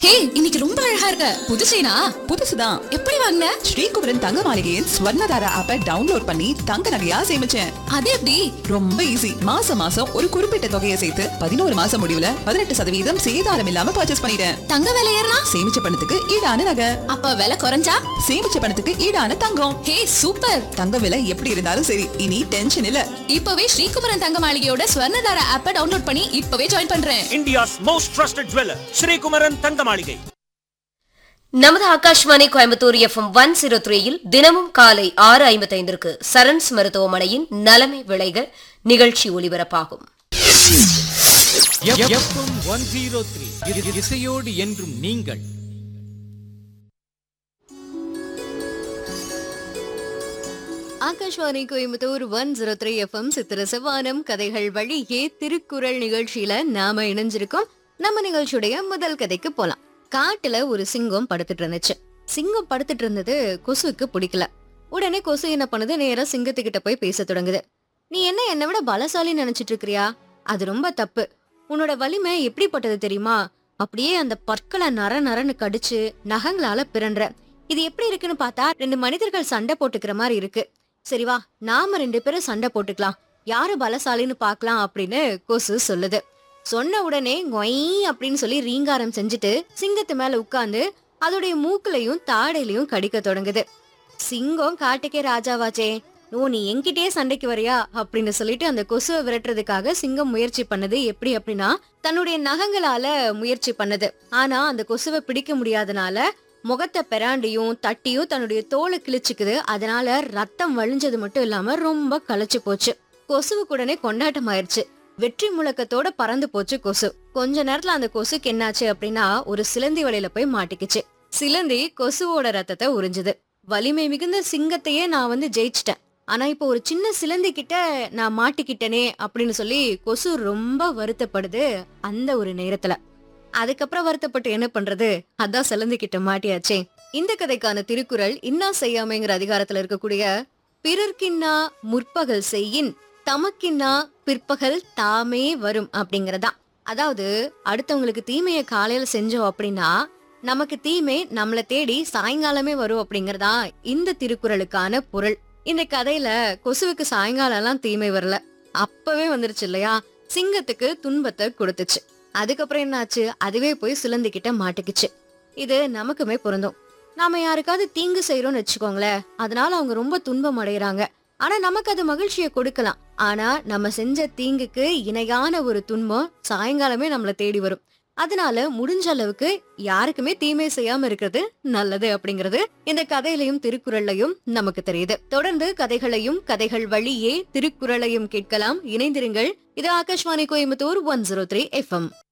ஹே இன்னைக்கு ரொம்ப அழகா இருக்க புது செயினா புதுசுதான் எப்படி வாங்கின ஸ்ரீகுமரன் தங்க மாளிகையின் ஸ்வர்ணதார ஆப்பை டவுன்லோட் பண்ணி தங்க நகையா சேமிச்சேன் அது எப்படி ரொம்ப ஈஸி மாசம் மாசம் ஒரு குறிப்பிட்ட தொகையை சேர்த்து பதினோரு மாசம் முடிவுல பதினெட்டு சதவீதம் சேதாரம் இல்லாம பர்ச்சேஸ் பண்ணிட்டேன் தங்க விலை ஏறினா சேமிச்ச பணத்துக்கு ஈடான நகை அப்ப விலை குறைஞ்சா சேமிச்ச பணத்துக்கு ஈடான தங்கம் ஹே சூப்பர் தங்க விலை எப்படி இருந்தாலும் சரி இனி டென்ஷன் இல்ல இப்பவே ஸ்ரீகுமரன் தங்க மாளிகையோட ஸ்வர்ணதார ஆப்பை டவுன்லோட் பண்ணி இப்பவே ஜாயின் பண்றேன் India's most trusted jeweler, Sri Kumaran Thangamaligai. நமது Akashvani Coimbatore FM one zero த்ரீயில் தினமும் காலை ஆறு ஐம்பத்தைந்திற்கு சரண்ஸ் மருத்துவமனையின் நலமை விளைக நிகழ்ச்சி ஒலிபரப்பாகும் எஃப்எம் ஒன் ஜீரோ த்ரீ இசையோடு என்றும் நீங்கள் Akashvani Coimbatore one zero three FM சித்திர செவ்வானம் கதைகள் வழியே திருக்குறள் நிகழ்ச்சியில நாம இணைஞ்சிருக்கோம் நம்ம நிகழ்ச்சியுடைய முதல் கதைக்கு போலாம் காட்டுல ஒரு சிங்கம் படுத்துட்டு இருந்துச்சு சிங்கம் படுத்துட்டு இருந்தது கொசுவுக்கு பிடிக்கல உடனே கொசு என்ன பண்ணுது நேரா சிங்கத்துக்கிட்ட போய் பேச தொடங்குது நீ என்ன என்னை விட பலசாலி நினைச்சிட்டு இருக்கிறியா அது ரொம்ப தப்பு உன்னோட வலிமை எப்படிப்பட்டது தெரியுமா அப்படியே அந்த பற்களை நர நரன்னு கடிச்சு நகங்களால பிறன்ற இது எப்படி இருக்குன்னு பார்த்தா ரெண்டு மனிதர்கள் சண்டை போட்டுக்கிற மாதிரி இருக்கு சரி வா நாம ரெண்டு பேரும் சண்டை போட்டுக்கலாம் யாரு பலசாலின்னு பார்க்கலாம் அப்படின்னு கொசு சொல்லுது சொன்ன உடனே கொய் அப்படின்னு சொல்லி ரீங்காரம் செஞ்சுட்டு சிங்கத்து மேல உட்கார்ந்து அதோடைய மூக்குலையும் தாடையிலையும் கடிக்க தொடங்குது சிங்கம் காட்டுக்கே ராஜாவாச்சே ஓ நீ என்கிட்டயே சண்டைக்கு வரியா அப்படின்னு சொல்லிட்டு அந்த கொசுவை விரட்டுறதுக்காக சிங்கம் முயற்சி பண்ணது எப்படி அப்படின்னா தன்னுடைய நகங்களால முயற்சி பண்ணது ஆனா அந்த கொசுவை பிடிக்க முடியாதனால முகத்தை பெராண்டியும் தட்டியும் தன்னுடைய தோலை கிழிச்சுக்குது அதனால ரத்தம் வழிஞ்சது மட்டும் இல்லாம ரொம்ப களைச்சு போச்சு கொசுவுக்கு உடனே கொண்டாட்டம் ஆயிருச்சு வெற்றி முழக்கத்தோட பறந்து போச்சு கொசு கொஞ்ச நேரத்துல அந்த கொசுக்கு என்னாச்சு அப்படின்னா ஒரு சிலந்தி வலையில போய் மாட்டிக்கிச்சு சிலந்தி கொசுவோட ரத்தத்தை உறிஞ்சுது வலிமை மிகுந்த சிங்கத்தையே நான் வந்து ஜெயிச்சிட்டேன் ஆனா இப்போ ஒரு சின்ன சிலந்தி கிட்ட நான் மாட்டிக்கிட்டனே அப்படின்னு சொல்லி கொசு ரொம்ப வருத்தப்படுது அந்த ஒரு நேரத்துல அதுக்கப்புறம் வருத்தப்பட்டு என்ன பண்றது அதான் சிலந்தி கிட்ட மாட்டியாச்சே இந்த கதைக்கான திருக்குறள் இன்னா செய்யாமைங்கிற அதிகாரத்துல இருக்கக்கூடிய பிறர்க்கின்னா முற்பகல் செய்யின் தமக்கின்னா பிற்பகல் தாமே வரும் அப்படிங்கறதா அதாவது அடுத்தவங்களுக்கு தீமையை காலையில செஞ்சோம் அப்படின்னா நமக்கு தீமை நம்மள தேடி சாயங்காலமே வரும் அப்படிங்கறதா இந்த திருக்குறளுக்கான பொருள் இந்த கதையில கொசுவுக்கு சாயங்காலம் எல்லாம் தீமை வரல அப்பவே வந்துருச்சு இல்லையா சிங்கத்துக்கு துன்பத்தை கொடுத்துச்சு அதுக்கப்புறம் என்னாச்சு அதுவே போய் சிலந்திக்கிட்ட மாட்டிக்கிச்சு இது நமக்குமே பொருந்தும் நாம யாருக்காவது தீங்கு செய்யறோம்னு வச்சுக்கோங்களேன் அதனால அவங்க ரொம்ப துன்பம் அடையறாங்க ஆனா நமக்கு அது மகிழ்ச்சியை கொடுக்கலாம் ஆனா நம்ம செஞ்ச தீங்குக்கு இணையான ஒரு துன்பம் சாயங்காலமே நம்மள தேடி வரும் அதனால முடிஞ்ச அளவுக்கு யாருக்குமே தீமை செய்யாம இருக்கிறது நல்லது அப்படிங்கிறது இந்த கதையிலையும் திருக்குறள்லையும் நமக்கு தெரியுது தொடர்ந்து கதைகளையும் கதைகள் வழியே திருக்குறளையும் கேட்கலாம் இணைந்திருங்கள் இது Akashvani Coimbatore one zero three FM